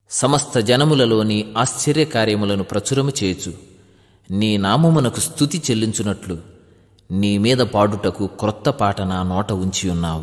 సమస్త జనములలోని ఆశ్చర్యకార్యములను ప్రచురము చేయుచు నీ నామమునకు స్తుతి చెల్లించునట్లు నీ మీద పాడుటకు క్రొత్త పాట నా నోట ఉంచి ఉన్నావు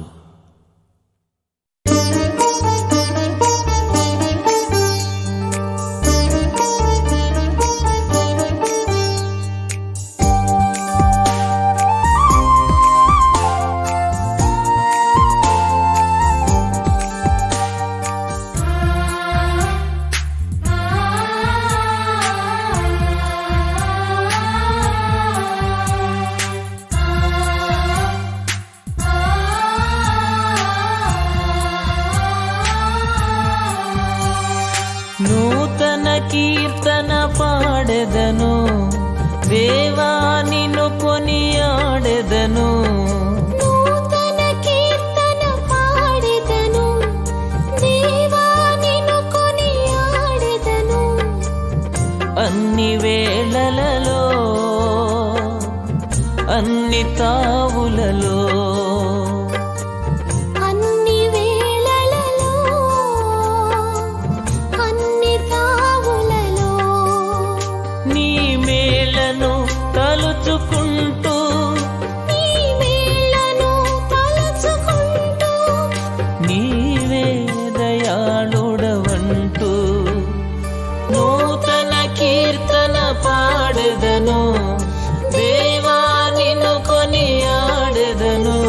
నూతన కీర్తన పాడెదను దేవా నిన్ను కొనియాడెదను నూతన కీర్తన పాడెదను దేవా నిన్ను కొనియాడెదను అన్ని వేళలలో అన్ని తావులలో అన్ని వేళలలో అన్ని తావులలో నీ మేలను తలుచుకుంటూ నీ మేళ్లను తలచుకుంటూ నీవే దయాళుడవంటూ నూతన కీర్తన పాడెదను దేవా నిన్ను కొనియాడెదను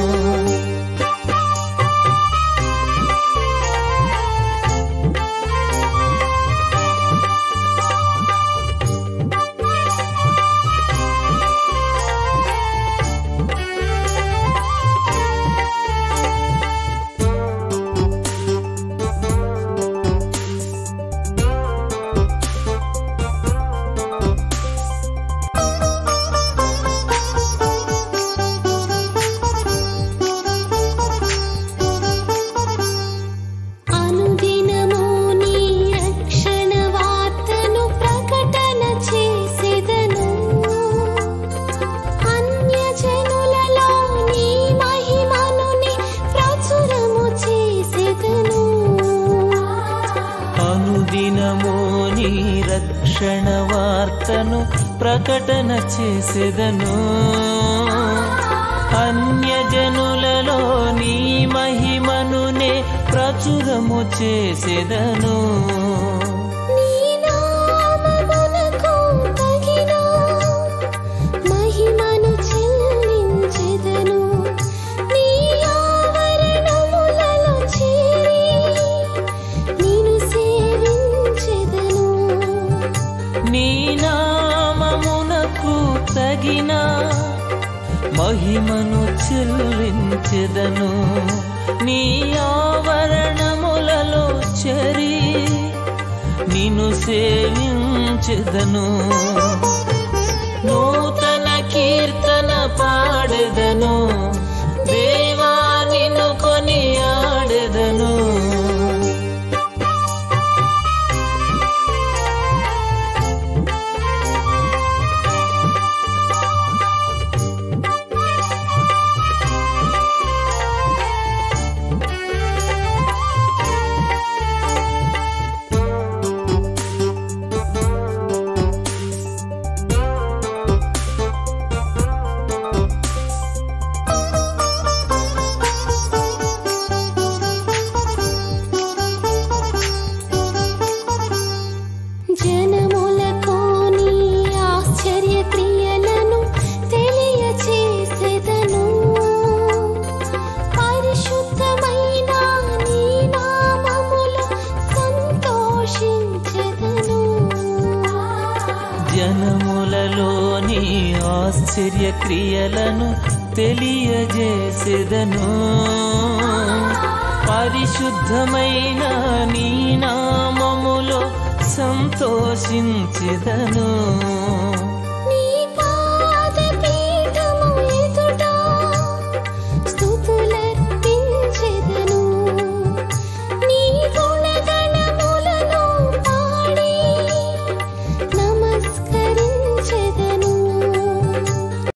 అనుదినము నీ రక్షణ వార్తను ప్రకటన చేసెదను అన్యజనులలో నీ మహిమను నీ ప్రచురము చేసెదను అనుదినము నీ రక్షణ వార్తను ప్రకటన చేసెదను అన్యజనులలో నీ మహిమను నే ప్రచురము చేసెదను నీ నామమునకు తగిన మహిమను చెల్లించెదను నీ ఆవరణములలో చేరి నిన్ను సేవించెదను నీ నామమునకు తగిన మహిమను చెల్లించెదను నీ ఆవరణములలో చెరి నిన్ను సేవించెదను నూతన కీర్తన పాడెదను దేవా నిన్ను కొనియాడెదను జనములకు నీ ఆశ్చర్య క్రియలను తెలియచేసెదను పరిశుద్ధమైన నీ నామములో సంతోషించెదను జనములలోని ఆశ్చర్య క్రియలను తెలియజేసెదను పరిశుద్ధమైన నీ నామములో సంతోషించెదను